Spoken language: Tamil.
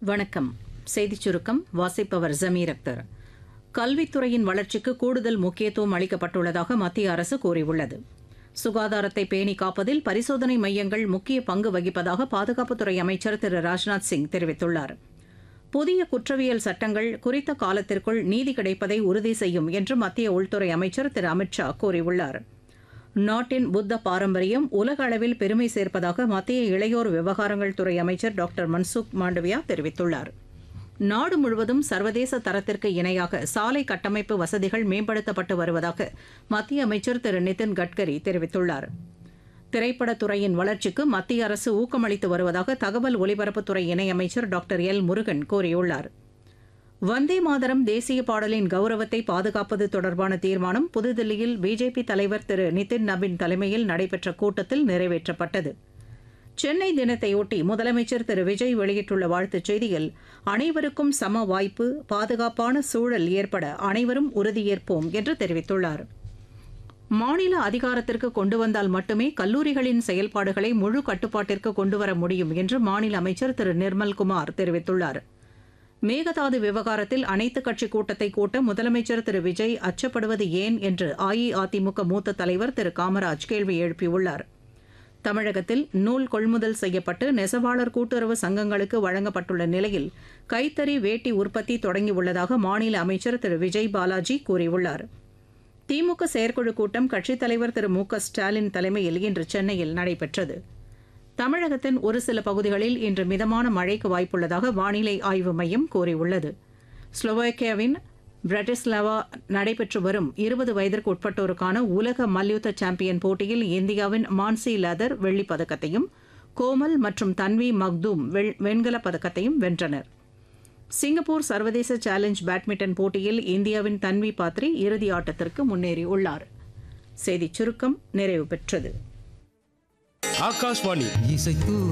வணக்கம் செய்திச் சுருக்கம் வாசிப்பவர் ஜமீர் அக்தர் கல்வித்துறையின் வளர்ச்சிக்கு கூடுதல் முக்கியத்துவம் அளிக்கப்பட்டுள்ளதாக மத்திய அரசு கூறியுள்ளது சுகாதாரத்தை பேணி காப்பதில் பரிசோதனை மையங்கள் முக்கிய பங்கு வகிப்பதாக பாதுகாப்புத்துறை அமைச்சர் திரு ராஜ்நாத் சிங் தெரிவித்துள்ளார் புதிய குற்றவியல் சட்டங்கள் குறித்த காலத்திற்குள் நீதி கிடைப்பதை உறுதி செய்யும் என்று மத்திய உள்துறை அமைச்சர் திரு அமித்ஷா கூறியுள்ளார் நாட்டின் புத்த பாரம்பரியம் உலக அளவில் பெருமை சேர்ப்பதாக மத்திய இளையோர் விவகாரங்கள் துறை அமைச்சர் டாக்டர் மன்சுக் மாண்டவியா தெரிவித்துள்ளார் நாடு முழுவதும் சர்வதேச தரத்திற்கு இணையாக சாலை கட்டமைப்பு வசதிகள் மேம்படுத்தப்பட்டு வருவதாக மத்திய அமைச்சர் திரு நிதின் கட்கரி தெரிவித்துள்ளார் திரைப்படத்துறையின் வளர்ச்சிக்கு மத்திய அரசு ஊக்கமளித்து வருவதாக தகவல் ஒலிபரப்புத்துறை இணையமைச்சர் டாக்டர் எல் முருகன் கூறியுள்ளார் வந்தே மாதரம் தேசிய பாடலின் கௌரவத்தை பாதுகாப்பது தொடர்பான தீர்மானம் புதுதில்லியில் பிஜேபி தலைவர் திரு நிதின் நபின் தலைமையில் நடைபெற்ற கூட்டத்தில் நிறைவேற்றப்பட்டது சென்னை தினத்தையொட்டி முதலமைச்சர் திரு விஜய் வெளியிட்டுள்ள வாழ்த்துச் செய்தியில் அனைவருக்கும் சம வாய்ப்பு பாதுகாப்பான சூழல் ஏற்பட அனைவரும் உறுதியேற்போம் என்று தெரிவித்துள்ளார் மாநில அதிகாரத்திற்கு கொண்டு வந்தால் மட்டுமே கல்லூரிகளின் செயல்பாடுகளை முழு கட்டுப்பாட்டிற்கு கொண்டுவர முடியும் என்று மாநில அமைச்சர் திரு நிர்மல்குமார் தெரிவித்துள்ளார் மேகதாது விவகாரத்தில் அனைத்துக் கட்சி கூட்டத்தை கூட்ட முதலமைச்சர் திரு விஜய் அச்சப்படுவது ஏன் என்று அஇஅதிமுக மூத்த தலைவர் திரு காமராஜ் கேள்வி எழுப்பியுள்ளார் தமிழகத்தில் நூல் கொள்முதல் செய்யப்பட்டு நெசவாளர் கூட்டுறவு சங்கங்களுக்கு வழங்கப்பட்டுள்ள நிலையில் கைத்தறி வேட்டி உற்பத்தி தொடங்கியுள்ளதாக மாநில அமைச்சர் திரு விஜய் பாலாஜி கூறியுள்ளார் திமுக செயற்குழு கூட்டம் கட்சித் தலைவர் திரு மு க ஸ்டாலின் தலைமையில் இன்று சென்னையில் நடைபெற்றது தமிழகத்தின் ஒரு சில பகுதிகளில் இன்று மிதமான மழைக்கு வாய்ப்புள்ளதாக வானிலை ஆய்வு மையம் கூறியுள்ளது ஸ்லோவாக்கியாவின் பிரட்டிஸ்லாவா நடைபெற்று வரும் இருபது வயதிற்கு உட்பட்டோருக்கான உலக மல்யுத்த சாம்பியன் போட்டியில் இந்தியாவின் மான்சி லதர் வெள்ளிப் பதக்கத்தையும் கோமல் மற்றும் தன்வி மக்தூம் வெண்கலப் பதக்கத்தையும் வென்றனர் சிங்கப்பூர் சர்வதேச சேலஞ்ச் பேட்மிண்டன் போட்டியில் இந்தியாவின் தன்வி பாத்ரி இறுதி ஆட்டத்திற்கு முன்னேறியுள்ளார் செய்திச் சுருக்கம் நிறைவு பெற்றது ஆகாஷ்வாணி இசைத்து